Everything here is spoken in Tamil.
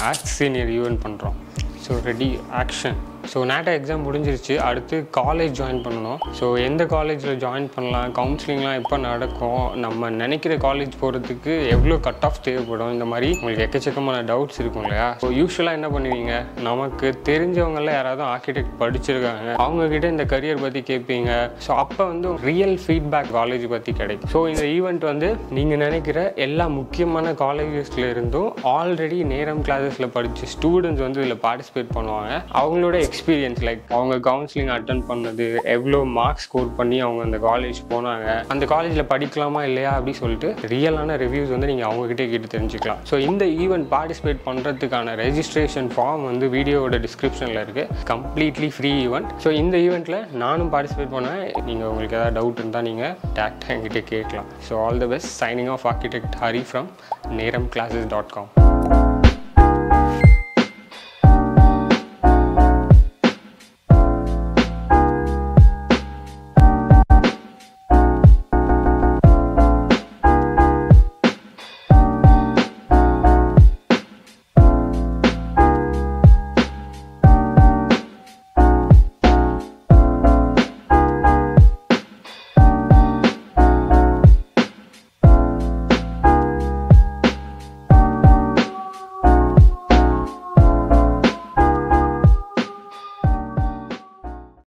ஆஸ்க் சீனியர் ஈவெண்ட் பண்ணுறோம் so ready action so NATA exam முடிஞ்சிருச்சு அடுத்து காலேஜ் ஜாயின் பண்ணணும் ஸோ எந்த காலேஜில் ஜாயின் பண்ணலாம் கவுன்சிலிங்லாம் எப்போ நடக்கும் நம்ம நினைக்கிற காலேஜ் போகிறதுக்கு எவ்வளோ கட் ஆஃப் தேவைப்படும் இந்த மாதிரி உங்களுக்கு எக்கச்சக்கமான டவுட்ஸ் இருக்கும் இல்லையா ஸோ யூஸ்வலாக என்ன பண்ணுவீங்க நமக்கு தெரிஞ்சவங்கள யாராவது ஆர்கிடெக்ட் படிச்சிருக்காங்க அவங்கக்கிட்ட இந்த கரியர் பற்றி கேட்பீங்க ஸோ அப்போ வந்து ரியல் ஃபீட்பேக் காலேஜ் பற்றி கிடைக்கும் ஸோ இந்த ஈவெண்ட் வந்து நீங்கள் நினைக்கிற எல்லா முக்கியமான காலேஜஸ்ல இருந்தும் ஆல்ரெடி நேரம் கிளாஸஸில் படித்த ஸ்டூடெண்ட்ஸ் வந்து இதில் பார்ட்டிசிபேட் பண்ணுவாங்க அவங்களோட எக்ஸ்பீரியன்ஸ் லைக் அவங்க கவுன்சிலிங் அட்டன் பண்ணது எவ்வளோ மார்க்ஸ் ஸ்கோர் பண்ணி அவங்க அந்த காலேஜ் போனாங்க அந்த காலேஜில் படிக்கலாமா இல்லையா அப்படின்னு சொல்லிட்டு ரியலான ரிவ்யூஸ் வந்து நீங்கள் அவங்ககிட்ட கேட்டு தெரிஞ்சுக்கலாம் ஸோ இந்த ஈவெண்ட் பார்ட்டிசிபேட் பண்ணுறதுக்கான ரெஜிஸ்ட்ரேஷன் ஃபார்ம் வந்து வீடியோவோட டிஸ்கிரிப்ஷனில் இருக்குது கம்ப்ளீட்லி ஃப்ரீ ஈவெண்ட் ஸோ இந்த ஈவெண்ட்டில் நானும் பார்ட்டிசிபேட் பண்ணேன் நீங்கள் உங்களுக்கு ஏதாவது டவுட் இருந்தால் நீங்கள் டேரக்டாக என்கிட்ட கேட்கலாம் so all the best signing off architect Hari from Neram classes dot com